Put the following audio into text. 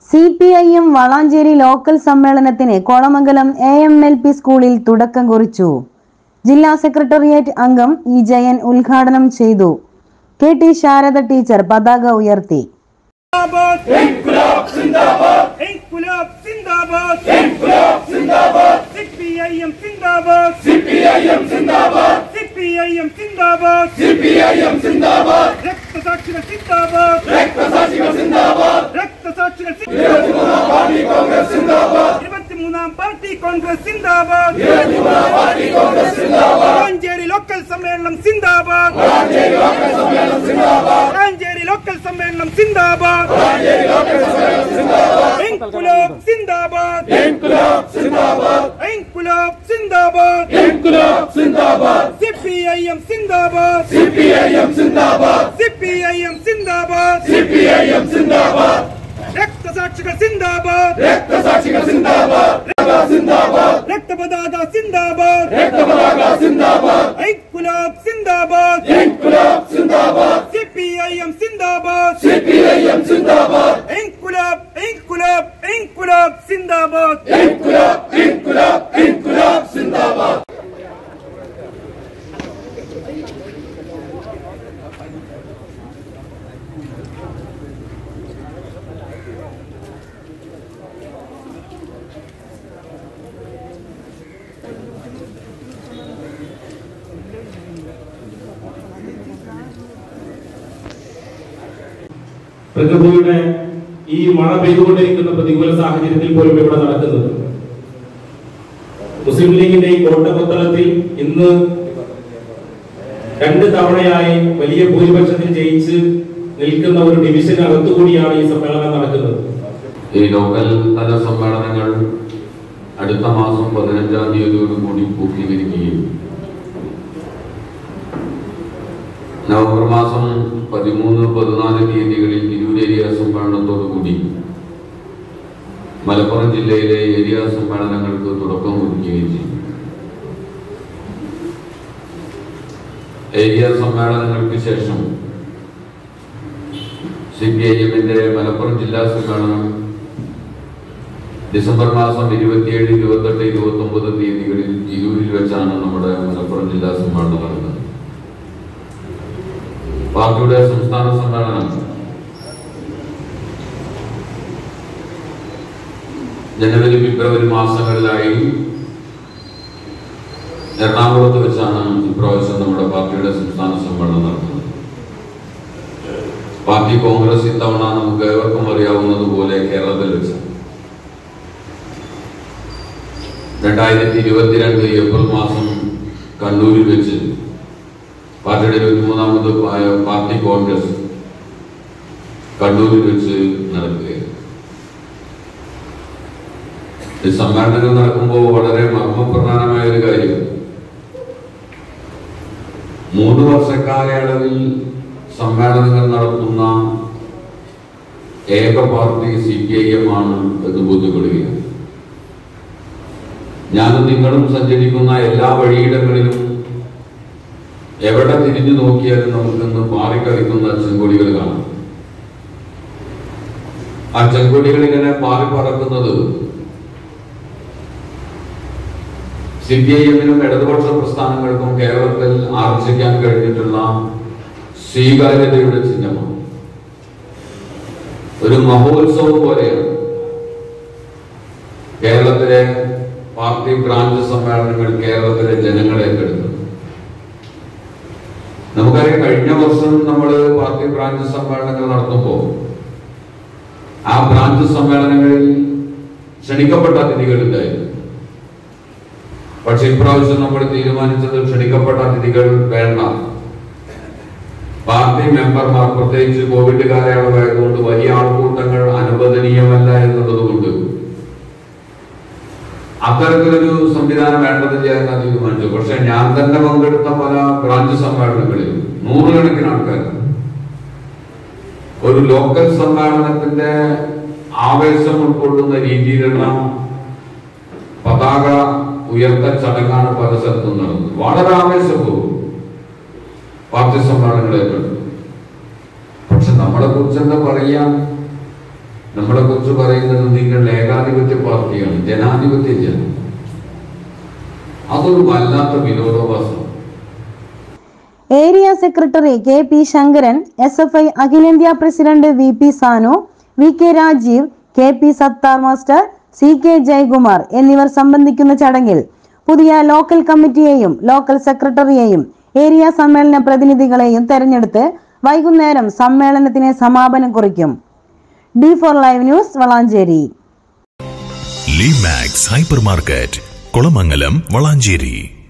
C P I M Valanchery local സമ്മേളനത്തിന് Kolamangalam A M L P സ്കൂളിൽ തുടക്കം കുറിച്ചു ജില്ലാ സെക്രട്ടേറിയറ്റ് അംഗം ഇ ജയൻ ഉദ്ഘാടനം ചെയ്തു കെ ടി ശാരദ ടീച്ചർ പതാക ഉയർത്തി जिंदाबाद इनकलाब जिंदाबाद इनकलाब जिंदाबाद इनकलाब जिंदाबाद सीपीआईएम जिंदाबाद सीपीआईएम जिंदाबाद सीपीआईएम जिंदाबाद सीपीआईएम जिंदाबाद रक्त साक्षिകൾ जिंदाबाद रक्त साक्षികൾ जिंदाबाद रक्त साक्षികൾ ഇരുപത്തിമൂന്നാം പാർട്ടി കോൺഗ്രസ് जिंदाबाद ഇരുപത്തിമൂന്നാം പാർട്ടി കോൺഗ്രസ് जिंदाबाद ഇരുപത്തിമൂന്നാം പാർട്ടി കോൺഗ്രസ് जिंदाबाद വളാഞ്ചേരി ലോക്കൽ സമ്മേളനം जिंदाबाद വളാഞ്ചേരി ലോക്കൽ സമ്മേളനം जिंदाबाद വളാഞ്ചേരി ലോക്കൽ സമ്മേളനം जिंदाबाद इनकलाब जिंदाबाद इनकलाब जिंदाबाद इनकलाब जिंदाबाद इनकलाब जिंदाबाद सीपीआईएम जिंदाबाद सीपीआईएम जिंदाबाद सीपीआईएम जिंदाबाद सीपीआईएम जिंदाबाद രക്തസാക്ഷികൾ സിന്ദാബാദ് രക്തസാക്ഷികൾ സിന്ദാബാദ് സിന്ദാബാദ് രക്തപതാക സിന്ദാബാദ് രക്തപതാക സിന്ദാബാദ് ഇൻകുലാബ് സിന്ദാബാദ് ഇൻകുലാബ് സിന്ദാബാദ് സിപിഐഎം സിന്ദാബാദ് സിപിഐഎം സിന്ദാബാദ് ഇൻകുലാബ് ഇൻകുലാബ് ഇൻകുലാബ് സിന്ദാബാദ് ഇൻകുലാബ് ഇൻകുലാബ് ഇൻകുലാബ് സിന്ദാബാദ് പ്രകൃതിയുടെ ഈ മഴ പെയ്തുകൊണ്ടിരിക്കുന്ന പ്രതികൂല സാഹചര്യത്തിൽ പോലും ഇവിടെ നടക്കുന്നത് മുസ്ലിം ലീഗിന്റെ ഈ കോട്ടകൊത്തളത്തിൽ ഇന്ന് രണ്ട് തവണയായി വലിയ ഭൂരിപക്ഷത്തിൽ ജയിച്ച് നിൽക്കുന്ന ഒരു ഡിവിഷനകത്തു കൂടിയാണ് ഈ സമ്മേളനം നടക്കുന്നത് ഈ ലോക്കൽ തല സമ്മേളനങ്ങൾ അടുത്ത മാസം പതിനഞ്ചാം തീയതിയോട് കൂടി പൂർത്തീകരിക്കുകയും നവംബർ മാസം പതിമൂന്ന് പതിനാല് തീയതികളിൽ തിരൂർ ഏരിയ സമ്മേളനത്തോടു കൂടി മലപ്പുറം ജില്ലയിലെ ഏരിയ സമ്മേളനങ്ങൾക്ക് തുടക്കം കുറിക്കുകയും ചെയ്യും ഏരിയ സമ്മേളനങ്ങൾക്ക് ശേഷം സി പി ഐ എമ്മിന്റെ മലപ്പുറം ജില്ലാ സമ്മേളനം ഡിസംബർ മാസം ഇരുപത്തിയേഴ് ഇരുപത്തെട്ട് ഇരുപത്തി ഒമ്പത് തീയതികളിൽ തിരൂരിൽ വെച്ചാണ് നമ്മുടെ മലപ്പുറം ജില്ലാ സമ്മേളനം നടന്നത് പാർട്ടിയുടെ സംസ്ഥാന സമ്മേളനം ജനുവരി ഫെബ്രുവരി മാസങ്ങളിലായി എറണാകുളത്ത് വെച്ചാണ് ഇപ്രാവശ്യം നമ്മുടെ പാർട്ടിയുടെ സംസ്ഥാന സമ്മേളനം നടന്നത് പാർട്ടി കോൺഗ്രസ് ഇത്തവണ നമുക്ക് ഏവർക്കും അറിയാവുന്നതുപോലെ കേരളത്തിൽ വെച്ച് രണ്ടായിരത്തി ഇരുപത്തിരണ്ട് ഏപ്രിൽ മാസം കണ്ണൂരിൽ വെച്ച് പാർട്ടിയുടെ ഇരുപത്തിമൂന്നാമത് പാ- പാർട്ടി കോൺഗ്രസ് കണ്ണൂരിൽ വെച്ച് നടക്കുകയാണ് ഈ സമ്മേളനങ്ങൾ നടക്കുമ്പോൾ വളരെ മർമ്മപ്രധാനമായ ഒരു കാര്യം മൂന്ന് വർഷ കാലയളവിൽ സമ്മേളനങ്ങൾ നടത്തുന്ന ഏക party C P I M ആണ് എന്ന് ബോധ്യപ്പെടുകയാണ് ഞാനും നിങ്ങളും സഞ്ചരിക്കുന്ന എല്ലാ വഴിയിടങ്ങളിലും എവിടെ തിരിഞ്ഞു നോക്കിയാലും നമുക്കിന്ന് പാറിക്കളിക്കുന്ന ചെങ്കൊടികൾ കാണാം ആ ചെങ്കൊടികൾ ഇങ്ങനെ പാറി പറക്കുന്നത് സി പി ഐ എമ്മിനും ഇടതുപക്ഷ പ്രസ്ഥാനങ്ങൾക്കും കേരളത്തിൽ ആർജിക്കാൻ കഴിഞ്ഞിട്ടുള്ള സ്വീകാര്യതയുടെ ചിഹ്നമാണ് ഒരു മഹോത്സവം പോലെയാണ് കേരളത്തിലെ പാർട്ടി ബ്രാഞ്ച് സമ്മേളനങ്ങൾ കേരളത്തിലെ ജനങ്ങളെ ഏറ്റെടുക്കുന്നത് നമുക്കറിയാം കഴിഞ്ഞ വർഷം നമ്മൾ പാർട്ടി ബ്രാഞ്ച് സമ്മേളനങ്ങൾ നടത്തുമ്പോൾ ആ ബ്രാഞ്ച് സമ്മേളനങ്ങളിൽ ക്ഷണിക്കപ്പെട്ട അതിഥികളുണ്ടായിരുന്നു പക്ഷെ ഇപ്രാവശ്യം നമ്മൾ തീരുമാനിച്ചത് ക്ഷണിക്കപ്പെട്ട അതിഥികൾ വേണ്ട പാർട്ടി മെമ്പർമാർ പ്രത്യേകിച്ച് കോവിഡ് കാലയളവായതുകൊണ്ട് വലിയ ആൾക്കൂട്ടങ്ങൾ അനുവദനീയമല്ല എന്നുള്ളതുകൊണ്ട് അത്തരത്തിലൊരു സംവിധാനം വേണ്ടതില്ല എന്ന് തീരുമാനിച്ചു പക്ഷെ ഞാൻ തന്നെ പങ്കെടുത്ത പല ബ്രാഞ്ച് സമ്മേളനങ്ങളിൽ നൂറുകണക്കിന് ആൾക്കാർ ഒരു ലോക്കൽ സമ്മേളനത്തിന്റെ ആവേശം ഉൾക്കൊള്ളുന്ന രീതിയിലുള്ള പതാക ഉയർത്ത ചടങ്ങാണ് പല സ്ഥലത്തും നടന്നത് വളരെ ആവേശപൂർവ്വം പാർട്ടി സമ്മേളനങ്ങളെ കണ്ടു പക്ഷെ നമ്മളെ കുറിച്ച് എന്താ പറയാ നമ്മളെ കുറിച്ച് പറയുന്നത് നിങ്ങൾ ഏകാധിപത്യ പാർട്ടിയാണ് ജനാധിപത്യ ജനം അതൊരു വല്ലാത്ത വിനോദോപാസം area secretary K P Shankaran S F I അഖിലേന്ത്യാ president V P Sanu V K Rajeev K P Sathar master C K Jayakumar എന്നിവർ സംബന്ധിക്കുന്ന ചടങ്ങിൽ പുതിയ ലോക്കൽ കമ്മിറ്റിയെയും ലോക്കൽ സെക്രട്ടറിയെയും ഏരിയ സമ്മേളന പ്രതിനിധികളെയും തെരഞ്ഞെടുത്ത് വൈകുന്നേരം സമ്മേളനത്തിന് സമാപനം കുറിക്കും D four live news Valanchery Limax hyper market Kulamangalam Valanchery